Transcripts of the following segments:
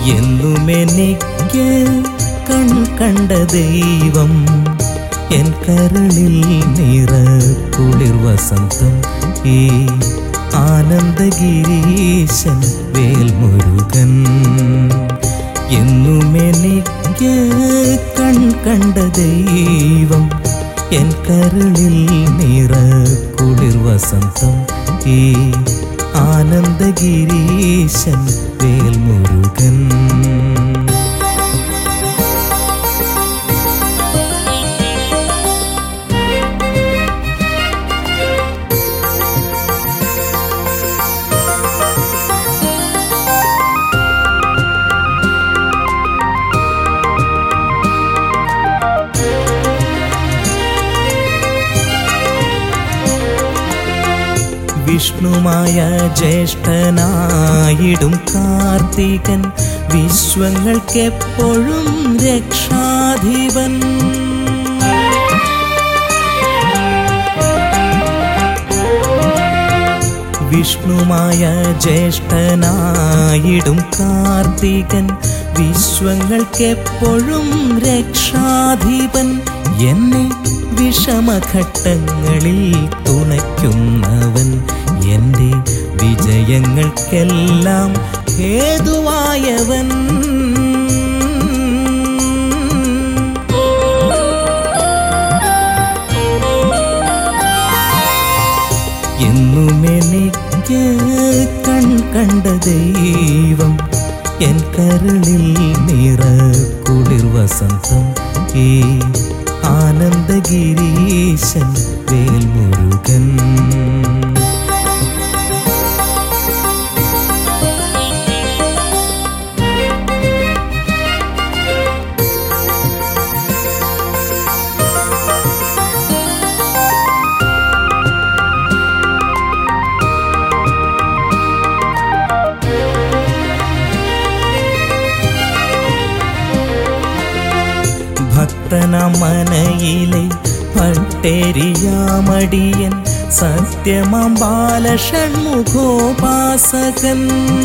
എന്നുമെനിക്ക് കൺ കണ്ട ദൈവം എൻ കരളിൽ നിറ കുളിർ വസന്തം ഈ ആനന്ദഗിരീശൻ വേൽമുരുകൻ എന്നുമെനിക്ക് കൺ കണ്ട ദൈവം എൻ കരളിൽ നിറ കുളിർ വസന്തം ഈ ആനന്ദഗിരീശൻ വേൽമുരുകൻ വിഷ്ണുമായ ജ്യേഷ്ഠനായിടും കാർത്തികൻ വിശ്വങ്ങൾക്കെപ്പോഴും രക്ഷാധിപൻ വിഷ്ണുമായ ജ്യേഷ്ഠനായിടും കാർത്തികൻ വിശ്വങ്ങൾക്കെപ്പോഴും രക്ഷാധിപൻ എന്നെ വിഷമഘട്ടങ്ങളിൽ തുണയ്ക്കുന്നവൻ എൻ്റെ വിജയങ്ങൾക്കെല്ലാം ഹേതുവായവൻ എന്നുമെനിക്ക് കൺ കണ്ട ദൈവം എൻ കരളിൽ നിറ കുളിർ വസന്തം ഈ ആനന്ദഗിരീശൻ വേൽമുരുകൻ ഭക്തനമനയിലെ ഭട്ടേരിയാമടിയൻ സത്യമാം ബാലഷൺമുഖോപാസകൻ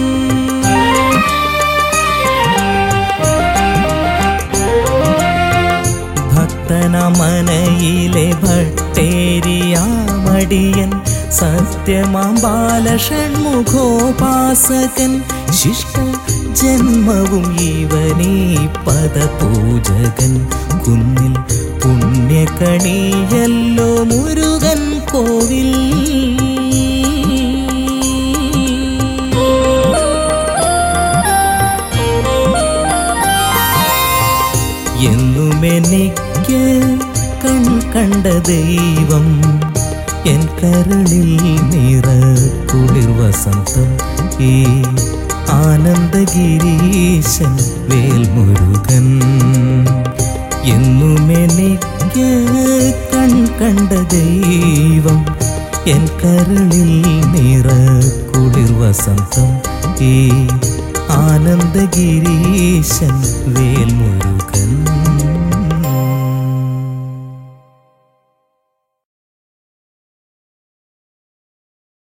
ഭക്തനമനയിലെ ഭട്ടേരിയാമടിയൻ സത്യമാം ബാലഷൺമുഖോപാസകൻ ശിഷ്ട ജന്മവും ഇവനീ പദപൂജകൻ കുന്നിൽ പുണ്യകണിയല്ലോ മുരുകൻ കോവിൽ എന്നുമെനിക്ക് കൺ കണ്ട ദൈവം എൻ കരളിൽ നിറ കുളിർ വസന്തം ഈ ആനന്ദഗിരീശൻ വേൽമുരുകൻ എന്നുമെനിക്ക് കൺ കണ്ട ദൈവം എൻ കരളിൽ നിറ കുളിർ വസന്തം ഈ ആനന്ദഗിരീശൻ വേൽമുരുകൻ